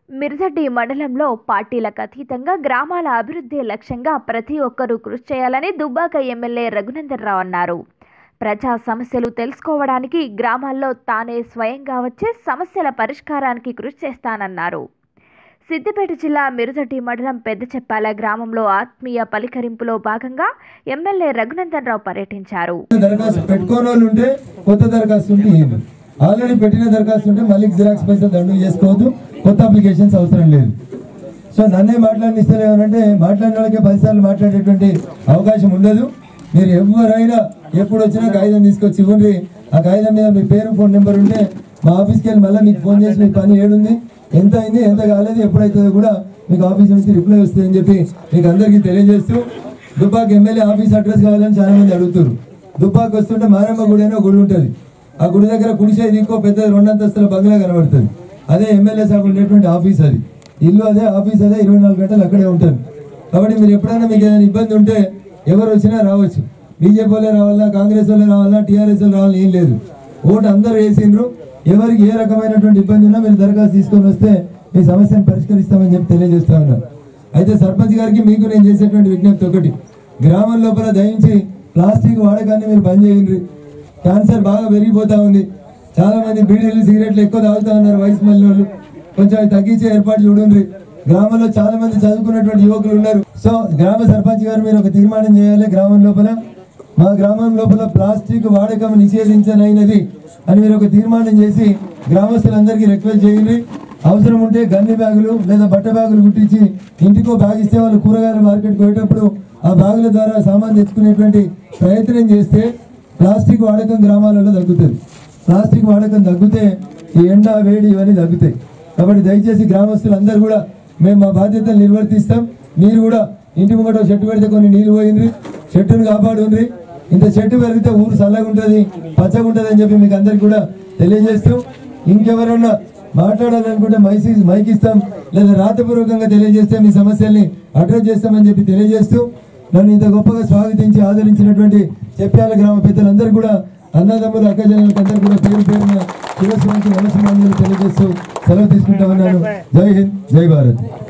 మిర్దడ్డి మండలంలో పార్టీలకు అతీతంగా గ్రామాల అభివృద్ధి లక్ష్యంగా ప్రతి ఒక్కరూ కృషి చేయాలని దుబ్బాక ఎమ్మెల్యే రఘునందన్ రావు అన్నారు ప్రజా సమస్యలు తెలుసుకోవడానికి గ్రామాల్లో తానే స్వయంగా వచ్చి సమస్యల పరిష్కారానికి కృషి చేస్తానన్నారు సిద్దిపేట జిల్లా మిరుదటి మండలం పెద్దచెప్పాల గ్రామంలో ఆత్మీయ పలికరింపులో భాగంగా ఎమ్మెల్యే రఘునందన్ రావు పర్యటించారు దరఖాస్తు పెట్టుకోని వాళ్ళు ఉంటే కొత్త దరఖాస్తు ఉంటే ఏమి ఆల్రెడీ పెట్టిన దరఖాస్తు ఉంటే మళ్ళీ జిరాక్స్ పైసలు దండు చేసుకోవద్దు కొత్త అప్లికేషన్స్ అవసరం లేదు సో నన్నే మాట్లాడిస్తలేమనంటే మాట్లాడిన వాళ్ళకే పదిసార్లు మాట్లాడేటువంటి అవకాశం ఉండదు మీరు ఎవరైనా ఎప్పుడు వచ్చినా కాగితం తీసుకొచ్చి ఇవ్వండి ఆ కాగితం మీద మీ పేరు ఫోన్ నెంబర్ ఉంటే మా ఆఫీస్కి వెళ్ళి మళ్ళీ మీకు ఫోన్ చేసి మీ పని ఏడుంది ఎంత అయింది ఎంత కాలేదు ఎప్పుడైతుందో కూడా మీకు ఆఫీస్ నుంచి రిప్లై వస్తుందని చెప్పి మీకు అందరికీ తెలియజేస్తూ దుబ్బాక్ ఎమ్మెల్యే ఆఫీస్ అడ్రస్ కావాలని చాలా మంది అడుగుతారు దుబ్బాక్ వస్తుంటే మారమ్మ గుడి అనే ఒక గుడి ఉంటుంది ఆ గుడి దగ్గర కుడిసే ఇంకో పెద్ద రెండంతస్తుల బంగ్లా కనబడుతుంది అదే ఎమ్మెల్యే సాబ్ ఉండేటువంటి ఆఫీస్ అది ఇల్లు అదే ఆఫీస్ అదే ఇరవై నాలుగు గంటలు అక్కడే ఉంటాను కాబట్టి మీరు ఎప్పుడైనా మీకు ఏదైనా ఇబ్బంది ఉంటే ఎవరు వచ్చినా రావచ్చు బీజేపీ వాళ్ళే రావాలా కాంగ్రెస్ వాళ్ళే రావాలా టీఆర్ఎస్ వాళ్ళు రావాలని ఏం లేదు ఓటు అందరూ వేసిండ్రు ఎవరికి ఏ రకమైనటువంటి ఇబ్బంది ఉన్నా మీరు దరఖాస్తు తీసుకొని వస్తే మీ సమస్యను పరిష్కరిస్తామని చెప్పి తెలియజేస్తా ఉన్నాను అయితే సర్పంచ్ గారికి మీకు నేను చేసేటువంటి విజ్ఞప్తి ఒకటి గ్రామం లోపల దయించి ప్లాస్టిక్ వాడకాన్ని మీరు బంద్ చేయండి క్యాన్సర్ బాగా పెరిగిపోతా ఉంది చాలా మంది బీడీలు సిగరెట్లు ఎక్కువ తాగుతా ఉన్నారు వయసు మళ్ళీ వాళ్ళు కొంచెం అవి తగ్గించే ఏర్పాటు చూడండి గ్రామంలో చాలా మంది చదువుకున్నటువంటి యువకులు ఉన్నారు సో గ్రామ సర్పంచ్ గారు మీరు ఒక తీర్మానం చేయాలి గ్రామం లోపల మా గ్రామం లోపల ప్లాస్టిక్ వాడకం నిషేధించనైనది అని మీరు ఒక తీర్మానం చేసి గ్రామస్తులందరికీ రిక్వెస్ట్ చేయండి అవసరం ఉంటే గన్ని బ్యాగులు లేదా బట్ట బ్యాగులు కుట్టించి ఇంటికో బ్యాగ్ ఇస్తే వాళ్ళు కూరగాయల మార్కెట్కి పోయేటప్పుడు ఆ బ్యాగుల ద్వారా సామాన్ తెచ్చుకునేటువంటి ప్రయత్నం చేస్తే ప్లాస్టిక్ వాడకం గ్రామాలలో తగ్గుతుంది ప్లాస్టిక్ వాడకం తగ్గితే ఈ ఎండ వేడి ఇవన్నీ తగ్గుతాయి కాబట్టి దయచేసి గ్రామస్తులందరూ కూడా మేము మా బాధ్యతలు నిర్వర్తిస్తాం మీరు కూడా ఇంటి ముంగట ఓ చెట్టు పెడితే కొన్ని నీళ్లు పోయింది చెట్టును కాపాడుండ్రి ఇంత చెట్టు పెరిగితే ఊరు చల్లగా ఉంటుంది పచ్చగా ఉంటుంది అని చెప్పి మీకు అందరికి కూడా తెలియజేస్తూ ఇంకెవరన్నా మాట్లాడాలనుకుంటే మైసి మైక్ ఇస్తాం లేదా రాతపూర్వకంగా తెలియజేస్తే మీ సమస్యల్ని అడ్రస్ చేస్తామని చెప్పి తెలియజేస్తూ నన్ను ఇంత గొప్పగా స్వాగతించి ఆదరించినటువంటి చెప్పాల గ్రామ పెద్దలందరూ కూడా అన్నదమ్ములు అక్కజనులకు అందరూ కూడా పేరు పేరున శివశివానికి నమస్కారాలు తెలియజేస్తూ సెలవు తీసుకుంటా ఉన్నాను జై హింద్ జై భారత్